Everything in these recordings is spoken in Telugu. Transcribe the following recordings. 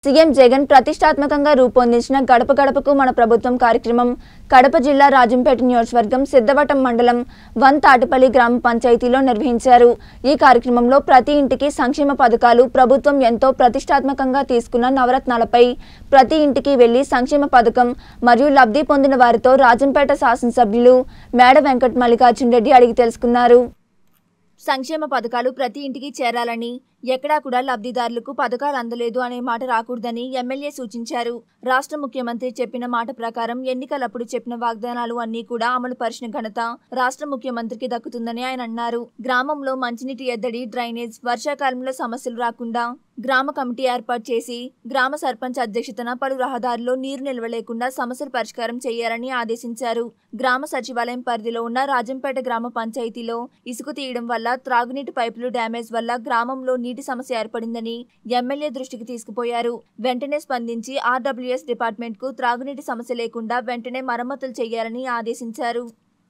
సీఎం జగన్ ప్రతిష్టాత్మకంగా రూపొందించిన గడప గడపకు మన ప్రభుత్వం కార్యక్రమం కడప జిల్లా రాజంపేట నియోజకవర్గం సిద్ధవటం మండలం వన్ తాటిపల్లి గ్రామ పంచాయతీలో నిర్వహించారు ఈ కార్యక్రమంలో ప్రతి ఇంటికి సంక్షేమ పథకాలు ప్రభుత్వం ఎంతో ప్రతిష్టాత్మకంగా తీసుకున్న నవరత్నాలపై ప్రతి ఇంటికి వెళ్లి సంక్షేమ పథకం మరియు లబ్ధి పొందిన వారితో రాజంపేట శాసనసభ్యులు మేడ వెంకట మల్లికార్జున రెడ్డి అడిగి తెలుసుకున్నారు సంక్షేమ పథకాలు ప్రతి ఇంటికి చేరాలని ఎక్కడా కూడా లబ్ధిదారులకు పథకాలు అందలేదు అనే మాట రాకూడదని ఎమ్మెల్యే సూచించారు రాష్ట్ర ముఖ్యమంత్రి చెప్పిన మాట ప్రకారం ఎన్నికలప్పుడు చెప్పిన వాగ్దానాలు అన్ని కూడా అమలు పరిచిన ఘనత రాష్ట్ర ముఖ్యమంత్రికి దక్కుతుందని ఆయన అన్నారు గ్రామంలో మంచినీటి ఎద్దడి డ్రైనేజ్ వర్షాకాలంలో సమస్యలు రాకుండా గ్రామ కమిటీ ఏర్పాటు చేసి గ్రామ సర్పంచ్ అధ్యక్షతన పలు రహదారుల్లో నీరు నిల్వలేకుండా సమస్యల పరిష్కారం చేయాలని ఆదేశించారు గ్రామ సచివాలయం పరిధిలో ఉన్న రాజంపేట గ్రామ పంచాయతీలో ఇసుక తీయడం వల్ల త్రాగునీటి పైపులు డ్యామేజ్ వల్ల గ్రామంలో నీటి సమస్య ఏర్పడిందని ఎమ్మెల్యే దృష్టికి తీసుకుపోయారు వెంటనే స్పందించి ఆర్డబ్ల్యూఎస్ డిపార్ట్మెంట్ కు త్రాగునీటి సమస్య లేకుండా వెంటనే మరమ్మతులు చేయాలని ఆదేశించారు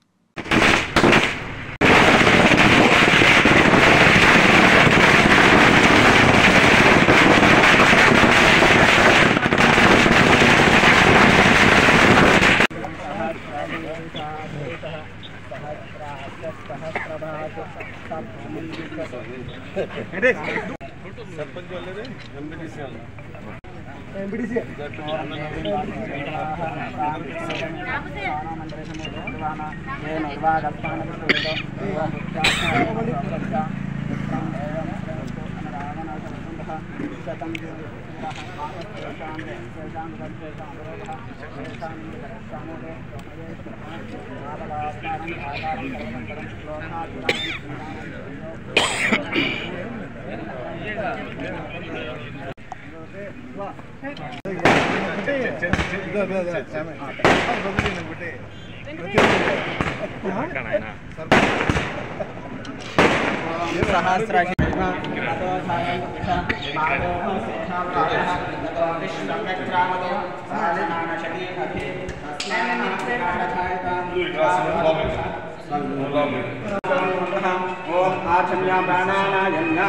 ఓం ఆచమ్య ప్రాణానాయమ్య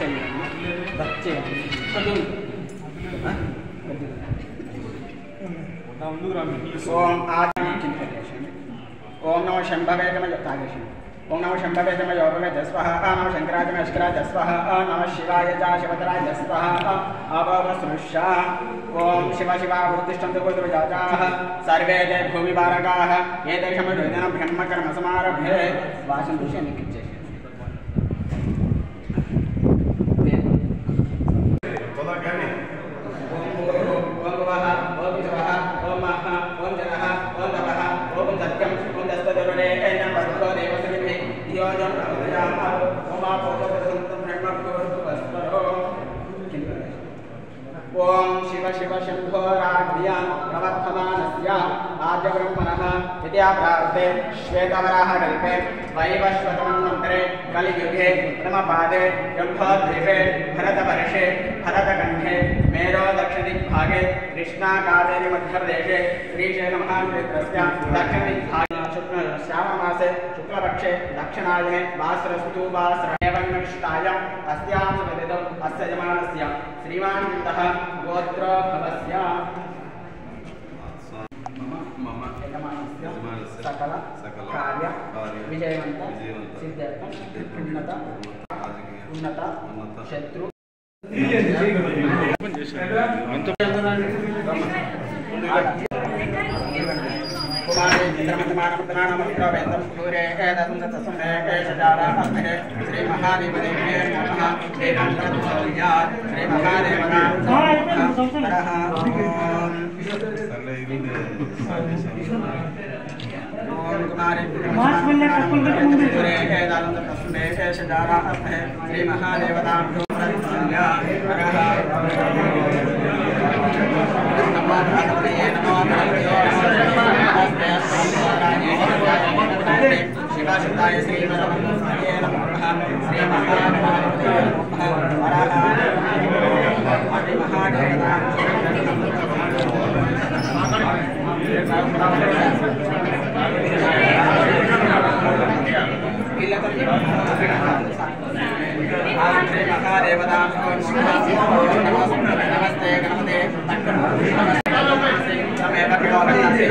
ఓం ఓం నమ శంభవేదమ తాగేసి ఓం నమ శంభవేదమ యోగవేద స్వహ నమ శంకరాజమ అష్కరాజ స్వహ నమ శివాయ చ శివతరాజ స్వహ అభవ స్నుష్య ఓం శివ శివ ఉత్తిష్టంతు గురుజాజాః సర్వే తే భూమిపారకాః ఏతేషమ యోజన బ్రహ్మకర్మ సమారభే వాసం చూసి ఎన్నికిచ్చేసి ఓం భువః ఓం శివః ఓం మహః ఓం జనః ఓం తపః ఓం సత్యం ఓం దస్తదురుడే ఏన భర్గో దేవసునిభి ధియోజం ప్రచోదయామః ఓం ఆపోజోపసంతం బ్రహ్మభూర్భు వస్వరో ఓం శివ శివ శంభో రాజ్యాం ప్రవర్ధమానస్య ఆద్యబ్రహ్మణः విద్యాప్రాప్తే శ్వేతవరాహ కల్పే వైవస్వతమన్వంతరే కలియుగే ప్రథమపాదే యుద్ధోద్భీపే భరతవర్షే భరతకంఠే మేరో దక్షిణదిగ్भागे कृष्णाकादेरि मध्यप्रदेशे श्रीशैलमहाक्षेत्रस्य दक्षिणदिग्भागे शुक्ल श्याममासे शुक्लपक्षे दक्षिणायने वासरस्तु वासरमेवन्निष्ठायाम् अस्यां सुविदितम् अस्य यजमानस्य श्रीमान् विन्दः गोत्रोद्भवस्य మమ యజమానस्य యజమానस्य సకల సకల కార్య కార్య విజయవంత విజయవంత సిద్ధార్థం సిద్ధార్థం ఉన్నత రాజకీయ ఉన్నత ఉన్నత శత్రు శ్రీ మహాదేవదేవ్యే నమః శ్రీ మహాదేవనా సర్లే ఇది ఓం కుమారి శ్రీ మహాదేవతా శివాశివాయ శ్రీ శ్రీ శ్రీ మహాదేవతా నమస్తే గణపతే तमेव विलोकनाथे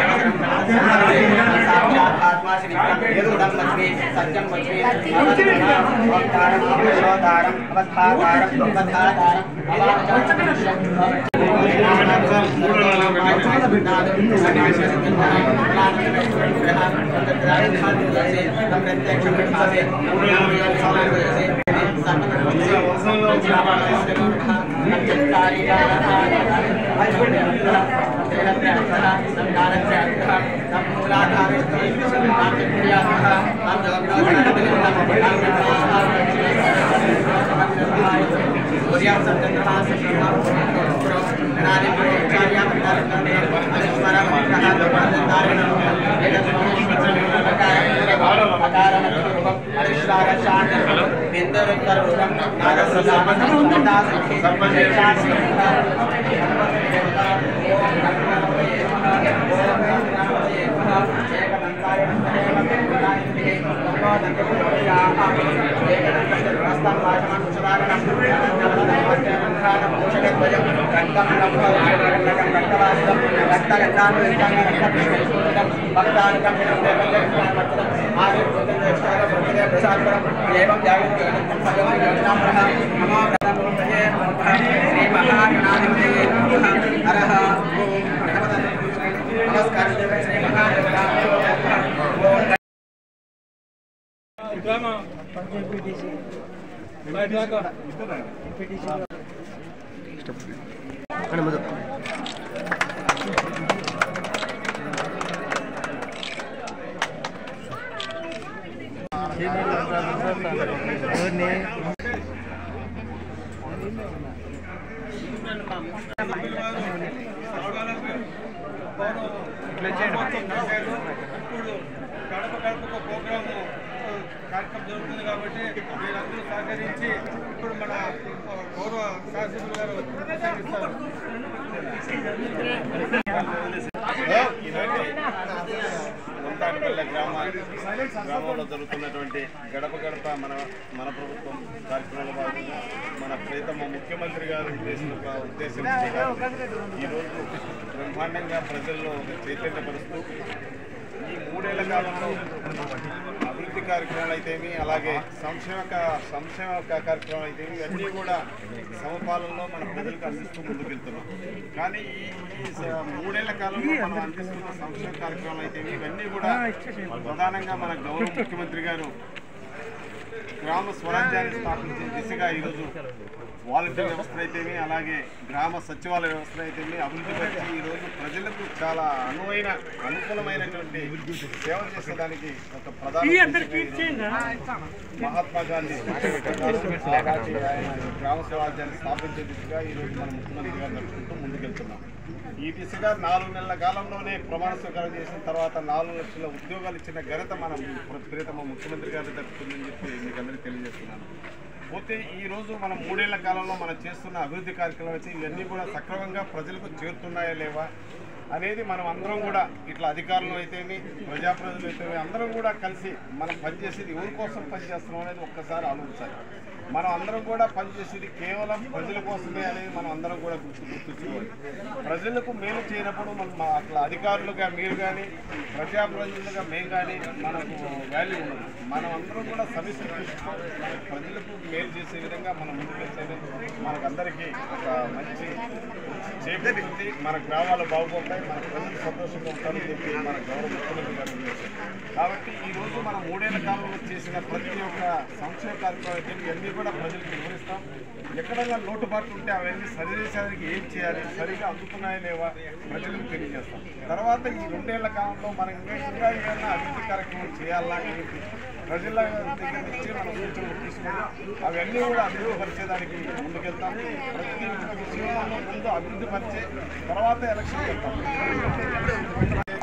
साक्षात् आत्मा श्री वेदुदं लक्ष्मी सत्यं लक्ष्मी अवतारम् अवतारम् अवधातारम् अवधातारम् నమస్కారం ఇప్పుడు గడప గడపకు ప్రోగ్రాము కార్యక్రమం జరుగుతుంది కాబట్టి మీరందరూ సహకరించి ఇప్పుడు మన ఆ, గౌరవ శాసన గారు ప్రసంగిస్తారు ముంతాటిపల్లె గ్రామ గ్రామంలో జరుగుతున్నటువంటి గడప గడప మన మన ప్రభుత్వం కార్యక్రమంలో భాగంగా మన ప్రీతమ ముఖ్యమంత్రి గారు ఉద్దేశం ఉద్దేశం ఈరోజు బ్రహ్మాండంగా ప్రజల్లో ఒక చైతన్యపరుస్తూ ఈ మూడేళ్ల కాలంలో అభివృద్ధి కార్యక్రమాలు అయితేమి అలాగే సంక్షేమ కా- సంక్షేమ కా- కార్యక్రమాలు అయితేమి ఇవన్నీ కూడా సమపాలనలో మన ప్రజలకు అందిస్తూ ముందుకెళ్తున్నాం కానీ ఈ ఈ స- మూడేళ్ల కాలంలో మనం అందిస్తున్న సంక్షేమ కార్యక్రమాలు అయితేమి ఇవన్నీ కూడా ప్రధానంగా మన గౌరవ ముఖ్యమంత్రి గారు గ్రామ స్వరాజ్యాన్ని స్థాపించే దిశగా ఈరోజు వాలంటీర్ వ్యవస్థ అయితేమి అలాగే గ్రామ సచివాలయ వ్యవస్థ అయితేమి అభివృద్ధి పరిచి ఈరోజు ప్రజలకు చాలా అనువైన అనుకూలమైనటువంటి సేవ చేసేదానికి ఒక ప్రధాన మహాత్మా గాంధీ కాబట్టి ఆయన గ్రామ స్వరాజ్యాన్ని స్థాపించే దిశగా ఈరోజు మన ముఖ్యమంత్రి గారు నడుచుకుంటూ ముందుకెళ్తున్నాం ఈ దిశగా నాలుగు నెలల కాలంలోనే ప్రమాణ స్వీకారం చేసిన తర్వాత నాలుగు లక్షల ఉద్యోగాలు ఇచ్చిన ఘనత మన ప్రియతమ ముఖ్యమంత్రి గారి దక్కుతుందని చెప్పి మీకు అందరికీ తెలియజేస్తున్నాను పోతే ఈ రోజు మనం మూడేళ్ల కాలంలో మనం చేస్తున్న అభివృద్ధి కార్యక్రమాలు అయితే ఇవన్నీ కూడా సక్రమంగా ప్రజలకు చేరుతున్నాయా లేవా అనేది మనం అందరం కూడా ఇట్లా అధికారులు అయితేమి ప్రజాప్రతినిధులు అయితేమి అందరం కూడా కలిసి మనం పనిచేసేది ఎవరి కోసం పనిచేస్తున్నాం అనేది ఒక్కసారి ఆలోచించాలి మనం అందరం కూడా పనిచేసేది కేవలం ప్రజల కోసమే అనేది మనం అందరం కూడా గుర్తు గుర్తుంచుకోవాలి ప్రజలకు మేలు చేయనప్పుడు మనం మా- అట్లా అధికారులుగా మీరు కానీ ప్రజాప్రతినిధులుగా మేము కానీ మనకు వాల్యూ ఉండదు మనం అందరం కూడా సమిష్టి కృషితో మన ప్రజలకు మేలు చేసే విధంగా మనం ముందుకెళ్తేనే మనకందరికీ ఒక మంచి చేకూరుతుంది మన గ్రామాలు బాగుపోతాయి మన ప్రజలు సంతోషంగా ఉంటారని చెప్పి మన గౌరవ ముఖ్యమంత్రి గారు ఉద్దేశం కాబట్టి ఈ రోజు మనం మూడేళ్ల కాలంలో చేసిన ప్రతి ఒక్క సంక్షేమ కార్యక్రమం అయితే ఇవన్నీ కూడా ప్రజలకు వివరిస్తాం ఎక్కడైనా లోటుపాట్లు ఉంటే అవన్నీ సరిచేసేదానికి ఏం చేయాలి సరిగా అందుతున్నాయా లేవా ప్రజలకు తెలియజేస్తాం తర్వాత ఈ రెండేళ్ల కాలంలో మనం ఇంకా ఇంకా ఏమైనా అభివృద్ధి కార్యక్రమం చేయాలా ఏంటి ప్రజల దగ్గర నుంచి మనం సూచనలు తీసుకొని అవన్నీ కూడా అభివృద్ధి పరిచేదానికి ముందుకెళ్తాం ప్రతి ఒక్క విషయంలో ముందు అభివృద్ధి పరిచే తర్వాత ఎలక్షన్ వెళ్తాం కేవలం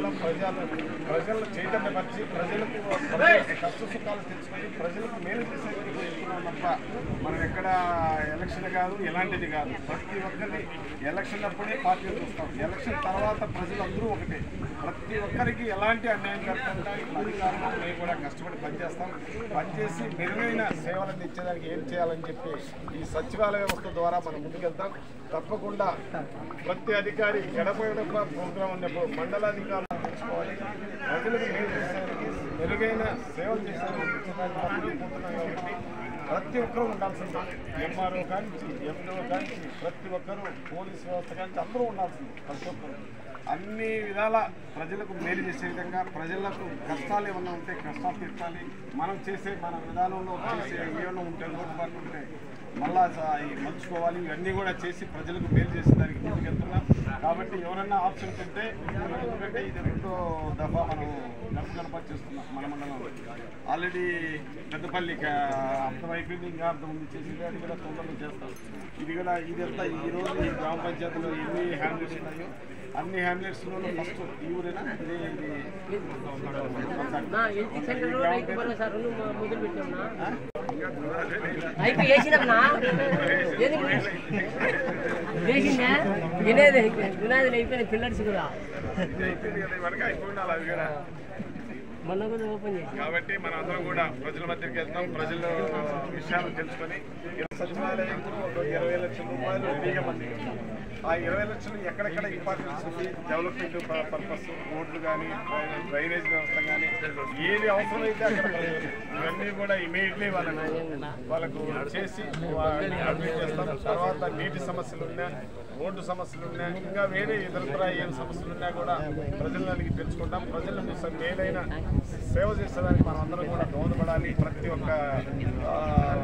కేవలం ప్రజలు ప్రజలను చైతన్యపరిచి ప్రజలకు ప్రజల కష్ట సుఖాలు తెచ్చుకొని ప్రజలకు మేలు చేసేందుకు చేస్తున్నాం తప్ప మనం ఎక్కడ ఎలక్షన్ కాదు ఎలాంటిది కాదు ప్రతి ఒక్కరిని ఎలక్షన్ అప్పుడే పార్టీలు చూస్తాం ఎలక్షన్ తర్వాత ప్రజలందరూ ఒకటే ప్రతి ఒక్కరికి ఎలాంటి అన్యాయం జరగకుండా ఇప్పుడు అధికారులు మేము కూడా కష్టపడి పనిచేస్తాం పనిచేసి మెరుగైన సేవలు అందించేదానికి ఏం చేయాలని చెప్పి ఈ సచివాలయ వ్యవస్థ ద్వారా మనం ముందుకెళ్తాం తప్పకుండా ప్రతి అధికారి గడప గడప ప్రోగ్రాం ఉన్నప్పుడు మండలాధికారులు తెలుసుకోవాలి ప్రజలకు మేలు చేసేదానికి మెరుగైన సేవలు చేసేదానికి మనం ముందుకు పోతున్నాం కాబట్టి ప్రతి ఒక్కరూ ఉండాల్సిందే ఎంఆర్ఓ కానీ ఎంఓ కానీ ప్రతి ఒక్కరూ పోలీస్ వ్యవస్థ కానీ అందరూ ఉండాల్సింది ప్రతి ఒక్కరు అన్ని విధాల ప్రజలకు మేలు చేసే విధంగా ప్రజలకు కష్టాలు ఏమన్నా ఉంటే కష్టాలు తీర్చాలి మనం చేసే మన విధానంలో చేసే ఏమైనా ఉంటే లోటుపాట్లు ఉంటే మళ్ళా స- ఈ మలుచుకోవాలి ఇవన్నీ కూడా చేసి ప్రజలకు మేలు చేసేదానికి ముందుకెళ్తున్నాం కాబట్టి ఎవరైనా ఆప్షన్స్ ఉంటే ఎందుకంటే ఇది రెండో దఫా మనం గడప గడప చేస్తున్నాం మన మండలంలో ఆల్రెడీ పెద్దపల్లి క- అర్థం అయిపోయింది ఇంకా అర్థం ఉంది చేసి అది కూడా తొందరలో చేస్తాం ఇది కూడా ఇదంతా ఈ రోజు ఈ గ్రామ పంచాయతీలో ఎన్ని హ్యాండిల్స్ ఉన్నాయో అన్ని హ్యాండిల్స్లో ఫస్ట్ ఈ ఊరేనా ఇదే ఇది నా ఇంటి సెంటర్లో రైతు భరోసా రెండు మొ- మొదలు పెట్టామన్నా అయిపోయి వేసినామన్నా ఏది వేసిందా వినేది అయిపోయింది వినాది అయిపోయినాయి పిల్లర్స్ కూడా ఇది అయిపోయింది కదా ఇవరకు అయిపోయి ఉండాలి అది కూడా మొన్న కూడా ఓపెన్ చేసి కాబట్టి మనం అందరం కూడా ప్రజల మధ్యకి వెళ్తాం ప్రజల విషయాలు తెలుసుకొని సచివాలయం ఒక ఇరవై లక్షల రూపాయలు ఫ్రీగా మంది ఆ ఇరవై లక్షలు ఎక్కడెక్కడ ఇంపార్టెన్స్ ఉంది డెవలప్మెంట్ పర్పస్ రోడ్లు కానీ డ్రైనేజ్ వ్యవస్థ కానీ ఏది అవసరమైతే అక్కడ ప్రజలు ఇవన్నీ కూడా ఇమీడియట్లీ వాళ్ళని వాళ్ళకు చేసి వాళ్ళని అడ్మిట్ చేస్తాం తర్వాత నీటి సమస్యలు ఉన్నా రోడ్డు సమస్యలు ఉన్నా ఇంకా వేరే ఇతరత్ర ఏం సమస్యలు ఉన్నా కూడా ప్రజలకి తెలుసుకుంటాం ప్రజలకు స- మేలైన సేవ చేసేదానికి మనం అందరం కూడా దోహదపడాలి ప్రతి ఒక్క ఆ,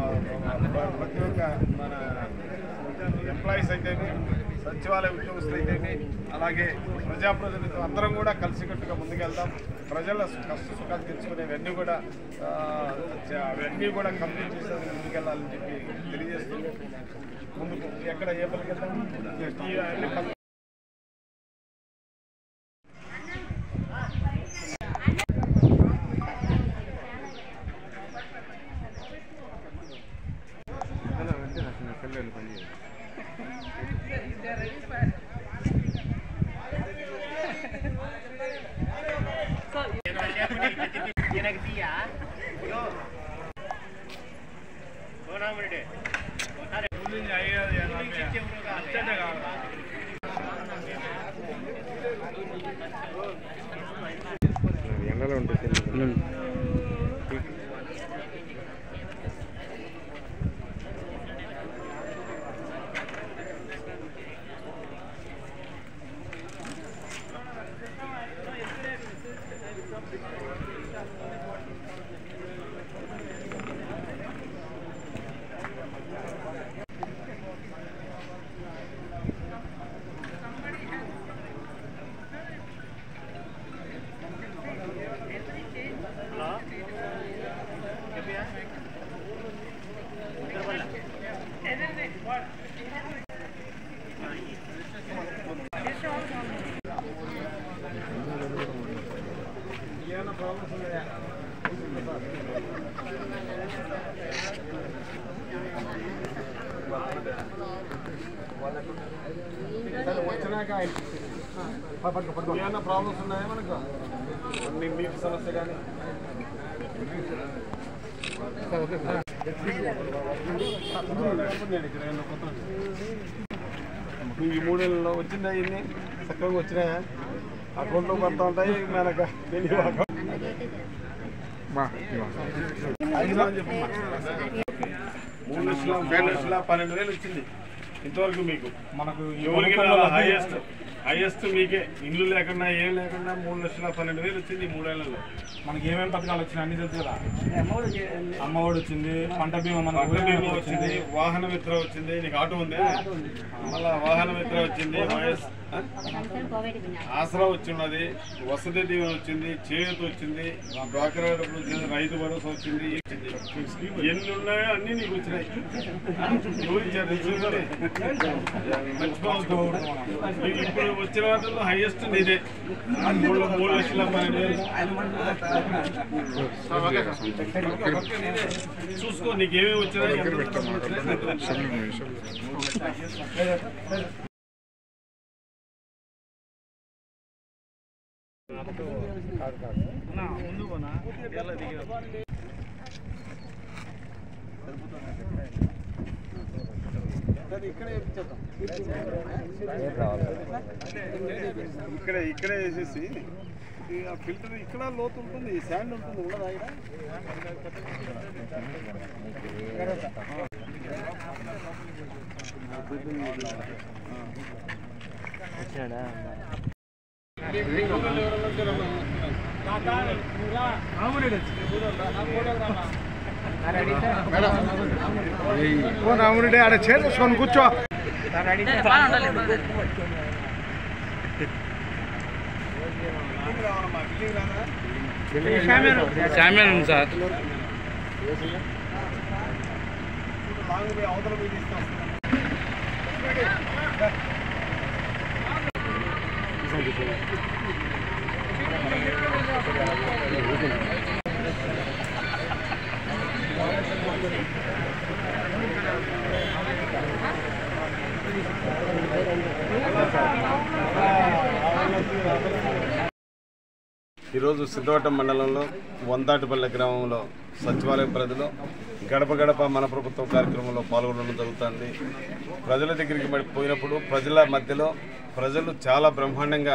ప్రతి ఒక్క మన ఎంప్లాయీస్ అయితేనే సచివాలయ ఉద్యోగస్తులు అయితేనే అలాగే ప్రజాప్రతినిధులు అందరం కూడా కలిసికట్టుగా ముందుకెళ్దాం ప్రజల సు- కష్ట సుఖాలు తెచ్చుకునేవన్నీ కూడా ఆ, చ- అవన్నీ కూడా కంప్లీట్ చేసేందుకు ముందుకెళ్ళాలని చెప్పి తెలియజేస్తూ ముందుకు ఎక్కడ ఏ పనికి వెళ్తాం ఈ అన్ని పనులు ఏమైనా ప్రాబ్లమ్స్ ఉన్నాయా సరే, వచ్చినాక ఏమైనా ప్రాబ్లమ్స్ ఉన్నాయా మనకు అన్ని నీటి సమస్య కానీ ఈ మూడేళ్ళలో వచ్చిందా ఇన్ని చక్కగా వచ్చినాయా అకౌంట్లో పడతా ఉంటాయి మనకు తెలియదు అకౌంట్ ఐదు అని చెప్పమ్మా. మూడు లక్షల మూడు లక్షల పన్నెండు వేలు వచ్చింది ఇంతవరకు మీకు మనకు ఎవరికి హైయెస్ట్ హైయెస్ట్ మీకే ఇల్లు లేకుండా ఏం లేకుండా మూడు లక్షల పన్నెండు వేలు వచ్చింది ఈ మూడేళ్లలో మనకి ఏమేమి పథకాలు వచ్చినాయి అన్ని తెలుసు కదా అమ్మఒడి వచ్చింది పంట బీమా మన పంట బీమా వచ్చింది వాహన మిత్ర వచ్చింది నీకు ఆటో ఉందా మళ్ళా వాహన మిత్ర వచ్చింది వైఎస్ ఆ? ఆసరా వచ్చిన్నది వసతి దీవెన వచ్చింది చేయూత వచ్చింది డ్వాక్రా డబ్బులు వచ్చింది రైతు భరోసా వచ్చింది ఎన్ని ఉన్నాయో అన్ని నీకు వచ్చినాయి ఆ? ఎవరు ఇచ్చారు నీకు చూడండి. మర్చిపోవద్దు. నీకు ఇప్పుడు వచ్చిన వాటిలో హైయెస్ట్ నీదే మూడు మూడు లక్షల పన్నెండు వేలు చూసుకో నీకేమేమి వచ్చినా ఎంత వచ్చినా. అన్నా, ముందు పోనా? ఎలా దిగావు? ఇక్కడ ఇక్కడే వేసేసి ఈ ఆ ఫిల్టర్ ఇక్కడ లోతు ఉంటుంది శాండ్ ఉంటుంది ఉండదా ఇక్కడ ఓ రాముడి ఆడ చేర్చుకొని కూర్చో శామ్యాన్ సార్ లాంగ్ పోయి అవతల పోయి తీసుకొస్తాను ఈరోజు సిద్ధవటం మండలంలో వంతాటిపల్లె గ్రామంలో సచివాలయ పరిధిలో గడప గడప మన ప్రభుత్వం కార్యక్రమంలో పాల్గొనడం జరుగుతుంది ప్రజల దగ్గరికి మరి పోయినప్పుడు ప్రజల మధ్యలో ప్రజలు చాలా బ్రహ్మాండంగా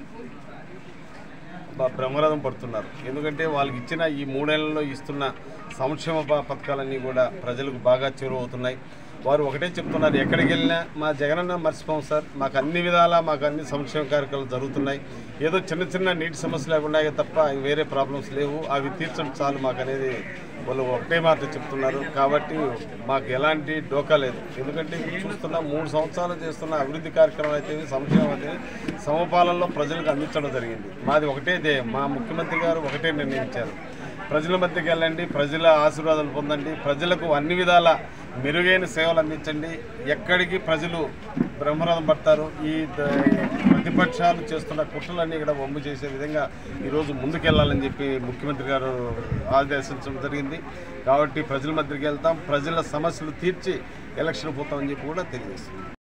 బ- బ్రహ్మరథం పడుతున్నారు ఎందుకంటే వాళ్ళకి ఇచ్చిన ఈ మూడేళ్లలో ఇస్తున్న సంక్షేమ ప- పథకాలన్నీ కూడా ప్రజలకు బాగా చేరువవుతున్నాయి వారు ఒకటే చెప్తున్నారు ఎక్కడికి వెళ్ళినా మా జగనన్న మర్చిపోం సార్ మాకు అన్ని విధాలా మాకు అన్ని సంక్షేమ కార్యక్రమాలు జరుగుతున్నాయి ఏదో చిన్న చిన్న నీటి సమస్యలు అవి ఉన్నాయి తప్ప వేరే ప్రాబ్లమ్స్ లేవు అవి తీర్చడం చాలు మాకు అనేది వాళ్ళు ఒకటే మాట చెప్తున్నారు కాబట్టి మాకు ఎలాంటి డోకా లేదు ఎందుకంటే ఇప్పుడు చూస్తున్న మూడు సంవత్సరాలు చేస్తున్న అభివృద్ధి కార్యక్రమాలు అయితే సంక్షేమం అయితే సమపాలనలో ప్రజలకు అందించడం జరిగింది మాది ఒకటే ధ్యేయం మా ముఖ్యమంత్రి గారు ఒకటే నిర్ణయించారు ప్రజల మధ్యకి వెళ్ళండి ప్రజల ఆశీర్వాదాలు పొందండి ప్రజలకు అన్ని విధాల మెరుగైన సేవలు అందించండి ఎక్కడికి ప్రజలు బ్రహ్మరథం పడతారు ఈ ద- ప్రతిపక్షాలు చేస్తున్న కుట్రలన్నీ కూడా వంపు చేసే విధంగా ఈరోజు ముందుకెళ్లాలని చెప్పి ముఖ్యమంత్రి గారు ఆదేశించడం జరిగింది కాబట్టి ప్రజల మధ్యకి వెళ్తాం ప్రజల సమస్యలు తీర్చి ఎలక్షన్ పోతామని చెప్పి కూడా తెలియజేస్తుంది